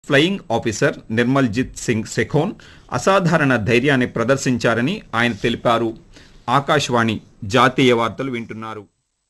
flying officer Nirmaljit Singh Sekhon అసాధారణ ధైర్యాన్ని ప్రదర్శించారని ఆయన తెలిపారు ఆకాశవాణి జాతీయ వార్తలు వింటున్నారు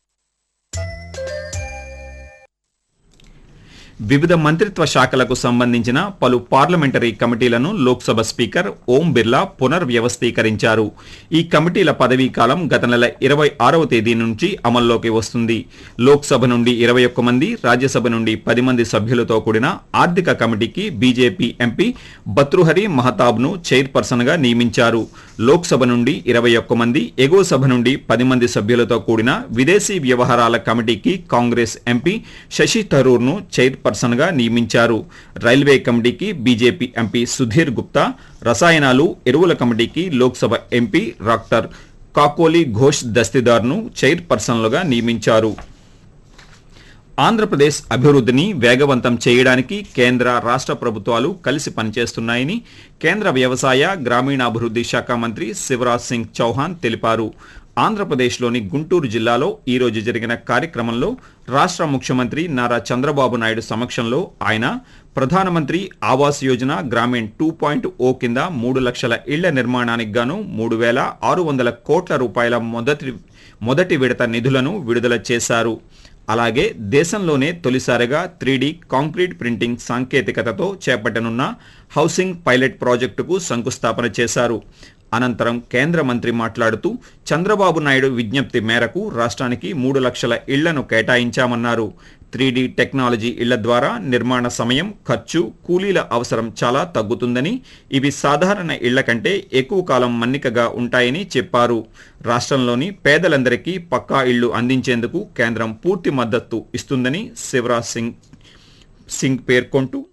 వివిధ మంత్రిత్వ శాఖలకు సంబంధించిన పలు పార్లమెంటరీ కమిటీలను లోక్సభ స్పీకర్ ఓం బిర్లా పునర్వ్యవస్థీకరించారు ఈ కమిటీల పదవీ కాలం గత నెల ఇరవై ఆరవ తేదీ నుంచి అమల్లోకి వస్తుంది లోక్సభ నుండి ఇరవై ఒక్క మంది రాజ్యసభ నుండి పది మంది సభ్యులతో కూడిన ఆర్థిక కమిటీకి బీజేపీ ఎంపీ బత్రుహరి మహతాబ్ను చైర్పర్సన్ గా నియమించారు లోక్సభ నుండి ఇరవై ఒక్క మంది ఎగువ సభ నుండి పది మంది సభ్యులతో కూడిన విదేశీ వ్యవహారాల కమిటీకి కాంగ్రెస్ ఎంపీ శశి థరూర్ను చైర్పర్సన్ గా నియమించారు రైల్వే కమిటీకి బీజేపీ ఎంపీ సుధీర్ గుప్తా రసాయనాలు ఎరువుల కమిటీకి లోక్సభ ఎంపీ డాక్టర్ కాకోలి ఘోష్ దస్తిదార్ను చైర్పర్సన్లుగా నియమించారు ఆంధ్రప్రదేశ్ అభివృద్ధిని వేగవంతం చేయడానికి కేంద్ర రాష్ట్ర ప్రభుత్వాలు కలిసి పనిచేస్తున్నాయని కేంద్ర వ్యవసాయ గ్రామీణాభివృద్ధి శాఖ మంత్రి శివరాజ్ సింగ్ చౌహాన్ తెలిపారు ఆంధ్రప్రదేశ్లోని గుంటూరు జిల్లాలో ఈ రోజు జరిగిన కార్యక్రమంలో రాష్ట్ర ముఖ్యమంత్రి నారా చంద్రబాబు నాయుడు సమక్షంలో ఆయన Pradhan Mantri Awas Yojana Gramin two point O కింద మూడు లక్షల ఇళ్ల నిర్మాణానికి గాను మూడు వేల ఆరు వందల కోట్ల రూపాయల మొదటి మొదటి విడత నిధులను విడుదల చేశారు అలాగే దేశంలోనే తొలిసారిగా త్రీడీ కాంక్రీట్ ప్రింటింగ్ సాంకేతికతతో చేపట్టనున్న హౌసింగ్ పైలట్ ప్రాజెక్టుకు శంకుస్థాపన చేశారు అనంతరం కేంద్ర మంత్రి మాట్లాడుతూ చంద్రబాబు నాయుడు విజ్ఞప్తి మేరకు రాష్ట్రానికి మూడు లక్షల ఇళ్లను కేటాయించామన్నారు త్రీడీ టెక్నాలజీ ఇళ్ల ద్వారా నిర్మాణ సమయం ఖర్చు కూలీల అవసరం చాలా తగ్గుతుందని ఇవి సాధారణ ఇళ్ల కంటే ఎక్కువ కాలం మన్నికగా ఉంటాయని చెప్పారు రాష్ట్రంలోని పేదలందరికీ పక్కా ఇళ్లు అందించేందుకు కేంద్రం పూర్తి మద్దతు ఇస్తుందని శివరాజ్ సింగ్ సింగ్ పేర్కొంటూ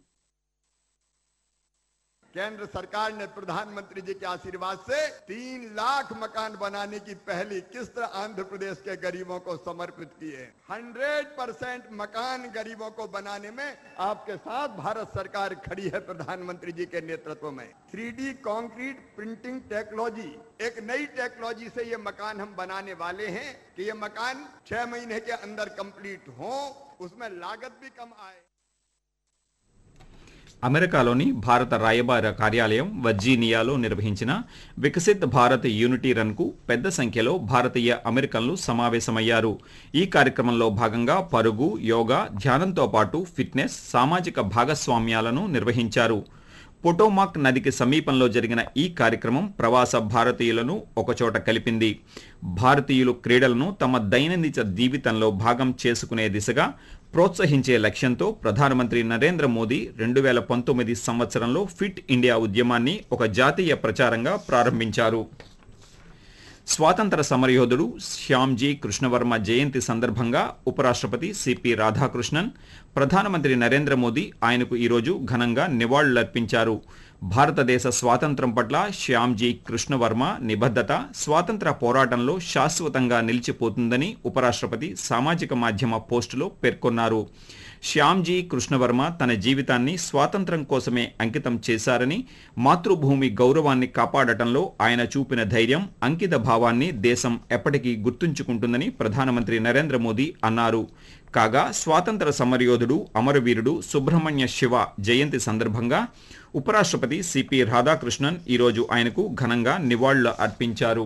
केंद्र सरकार ने प्रधानमंत्री जी के आशीर्वाद से तीन लाख मकान बनाने की पहली किस्त आंध्र प्रदेश के गरीबों को समर्पित की है हंड्रेड परसेंट मकान गरीबों को बनाने में आपके साथ भारत सरकार खड़ी है प्रधानमंत्री जी के नेतृत्व में three D concrete printing technology एक नई टेक्नोलॉजी से ये मकान हम बनाने वाले हैं कि ये मकान छह महीने के अंदर कंप्लीट हो उसमें लागत भी कम आए అమెరికాలోని భారత రాయబార కార్యాలయం వర్జీనియాలో నిర్వహించిన వికసిత్ భారత్ యూనిటీ రన్కు పెద్ద సంఖ్యలో భారతీయ అమెరికన్లు సమావేశమయ్యారు ఈ కార్యక్రమంలో భాగంగా పరుగు యోగా ధ్యానంతో పాటు ఫిట్నెస్ సామాజిక భాగస్వామ్యాలను నిర్వహించారు పొటోమాక్ నదికి సమీపంలో జరిగిన ఈ కార్యక్రమం ప్రవాస భారతీయులను ఒకచోట కలిపింది భారతీయులు క్రీడలను తమ దైనందిన జీవితంలో భాగం చేసుకునే దిశగా ప్రోత్సహించే లక్ష్యంతో ప్రధానమంత్రి నరేంద్ర మోదీ రెండు వేల పంతొమ్మిది సంవత్సరంలో ఫిట్ ఇండియా ఉద్యమాన్ని ఒక జాతీయ ప్రచారంగా ప్రారంభించారు స్వాతంత్ర సమరయోధుడు శ్యామ్జీ కృష్ణవర్మ జయంతి సందర్భంగా ఉపరాష్ట్రపతి సిపి రాధాకృష్ణన్ ప్రధానమంత్రి నరేంద్ర మోదీ ఆయనకు ఈరోజు ఘనంగా నివాళులర్పించారు భారతదేశ స్వాతంత్రం పట్ల శ్యామ్జీ కృష్ణవర్మ నిబద్ధత స్వాతంత్ర పోరాటంలో శాశ్వతంగా నిలిచిపోతుందని ఉపరాష్ట్రపతి సామాజిక మాధ్యమ పోస్టులో పేర్కొన్నారు శ్యామ్జీ కృష్ణవర్మ తన జీవితాన్ని స్వాతంత్రం కోసమే అంకితం చేశారని మాతృభూమి గౌరవాన్ని కాపాడటంలో ఆయన చూపిన ధైర్యం అంకిత భావాన్ని దేశం ఎప్పటికీ గుర్తుంచుకుంటుందని ప్రధానమంత్రి నరేంద్ర మోదీ అన్నారు కాగా స్వాతంత్ర సమరయోధుడు అమరవీరుడు సుబ్రహ్మణ్య శివ జయంతి సందర్భంగా ఉపరాష్ట్రపతి సిపి రాధాకృష్ణన్ ఈరోజు ఆయనకు ఘనంగా నివాళులు అర్పించారు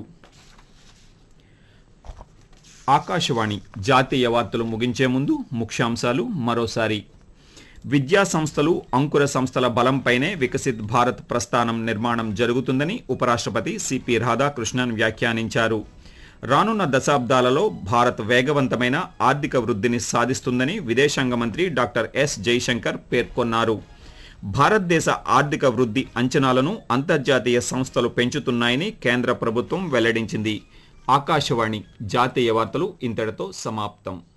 ఆకాశవాణి జాతీయ వార్తలు ముగించే ముందు ముఖ్యాంశాలు మరోసారి విద్యా సంస్థలు అంకుర సంస్థల బలంపైనే వికసిత్ భారత్ ప్రస్థానం నిర్మాణం జరుగుతుందని ఉపరాష్ట్రపతి సిపి రాధాకృష్ణన్ వ్యాఖ్యానించారు రానున్న దశాబ్దాలలో భారత్ వేగవంతమైన ఆర్థిక వృద్ధిని సాధిస్తుందని విదేశాంగ మంత్రి డాక్టర్ ఎస్ జైశంకర్ పేర్కొన్నారు భారతదేశ ఆర్థిక వృద్ధి అంచనాలను అంతర్జాతీయ సంస్థలు పెంచుతున్నాయని కేంద్ర ప్రభుత్వం వెల్లడించింది ఆకాశవాణి జాతీయ వార్తలు ఇంతటితో సమాప్తం